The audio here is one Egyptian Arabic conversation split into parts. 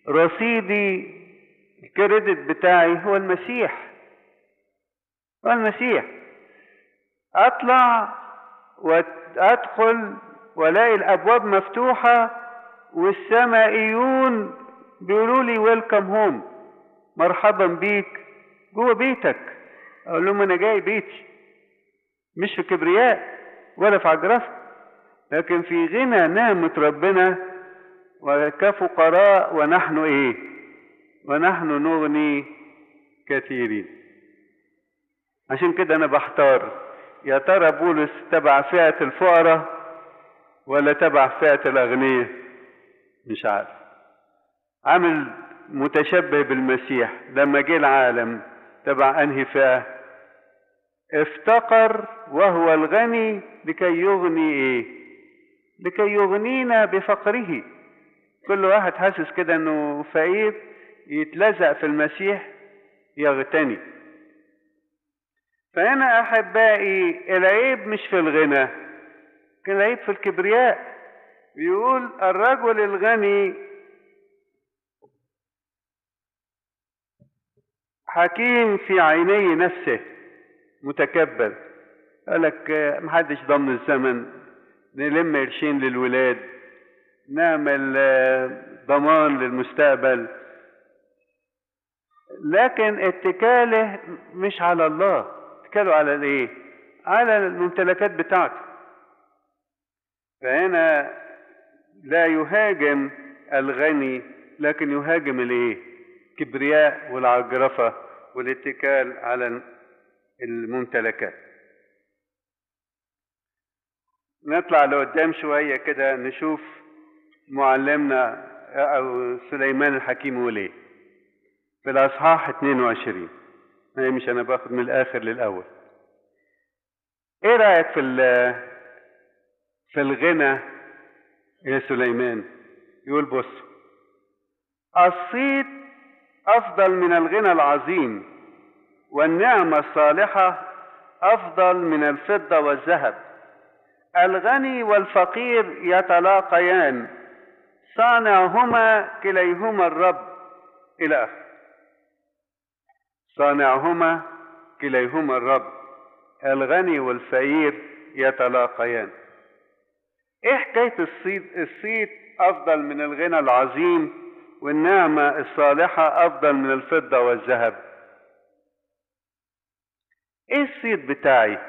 رصيدي الكريدت بتاعي هو المسيح هو المسيح اطلع وادخل والاقي الابواب مفتوحه والسمائيون بيقولوا لي ويلكم هوم مرحبا بيك جوه بيتك اقول لهم انا جاي بيتي مش في كبرياء ولا في عجرفه لكن في غنى نعمه ربنا وكفقراء ونحن ايه ونحن نغني كثيرين عشان كده انا بحتار يا ترى بولس تبع فئة الفقراء ولا تبع فئة الأغنياء مش عارف عامل متشبه بالمسيح لما جه العالم تبع أنهي فئة افتقر وهو الغني لكي يغني ايه لكي يغنينا بفقره كل واحد حاسس كده انه فقير يتلزق في المسيح يغتني فهنا احبائي العيب مش في الغنى العيب في الكبرياء بيقول الرجل الغني حكيم في عيني نفسه متكبر قال لك محدش ضمن الزمن نلم قرشين للولاد نعمل ضمان للمستقبل لكن اتكاله مش على الله اتكاله على الايه على الممتلكات بتاعته فهنا لا يهاجم الغني لكن يهاجم الايه كبرياء والعجرفه والاتكال على الممتلكات نطلع لقدام شويه كده نشوف معلمنا او سليمان الحكيم وليه في الاصحاح 22 هي مش انا باخد من الاخر للاول ايه رايك في في الغنى يا سليمان يقول بص الصيت افضل من الغنى العظيم والنعمه الصالحه افضل من الفضه والذهب الغني والفقير يتلاقيان صانعهما كليهما الرب الى اخره صانعهما كليهما الرب الغني والفقير يتلاقيان ايه حكايه الصيد الصيد افضل من الغنى العظيم والنعمه الصالحه افضل من الفضه والذهب ايه الصيد بتاعي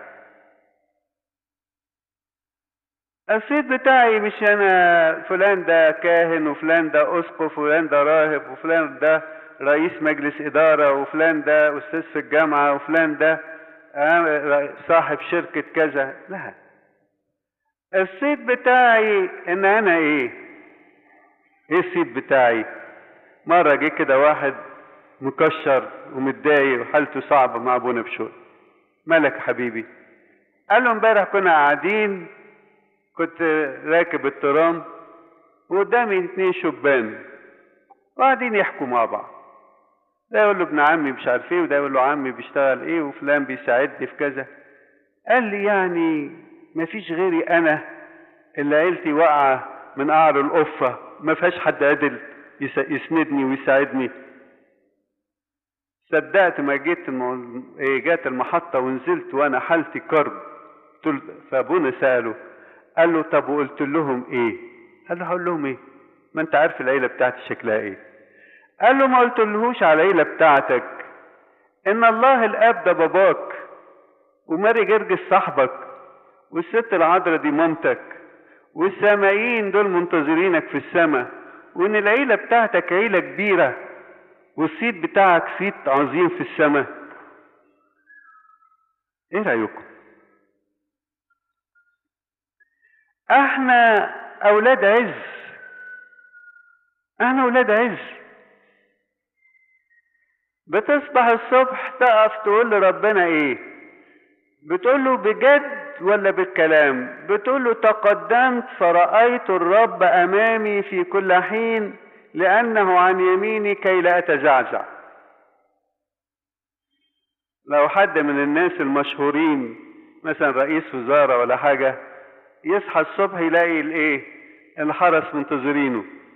الصيد بتاعي مش انا فلان ده كاهن وفلان ده اسقف وفلان ده راهب وفلان ده رئيس مجلس اداره وفلان ده استاذ في الجامعه وفلان ده صاحب شركه كذا لا الصيد بتاعي ان انا ايه ايه الصيد بتاعي مره جه كده واحد مكشر ومتضايق وحالته صعبه مع ابونا بشوي مالك يا حبيبي قال له امبارح كنا قاعدين كنت راكب الترام وقدامي اتنين شبان وقاعدين يحكوا مع بعض ده يقول له ابن عمي مش عارف ايه وده يقول له عمي بيشتغل ايه وفلان بيساعدني في كذا قال لي يعني ما فيش غيري انا اللي عيلتي واقعه من قعر القفه ما فيهاش حد قادر يسندني ويساعدني صدقت ما جيت المو... إيه جات المحطة ونزلت وأنا حالتي كرب فأبونا سأله قال له طب وقلت لهم إيه؟ قال له هقول لهم إيه؟ ما أنت عارف العيلة بتاعتي شكلها إيه؟ قال له ما قلتلهوش على العيلة بتاعتك إن الله الآب ده باباك وماري جرجس صاحبك والست العذراء دي مامتك والسامعين دول منتظرينك في السماء وإن العيلة بتاعتك عيلة كبيرة والصيت بتاعك صيت عظيم في السماء ايه رايكم احنا اولاد عز احنا اولاد عز بتصبح الصبح تقف تقول لربنا ايه بتقول له بجد ولا بالكلام بتقول له تقدمت فرأيت الرب امامي في كل حين لأنه عن يميني كي لا أتزعزع لو حد من الناس المشهورين مثلا رئيس وزارة ولا حاجة يصحى الصبح يلاقي الايه الحرس منتظرينه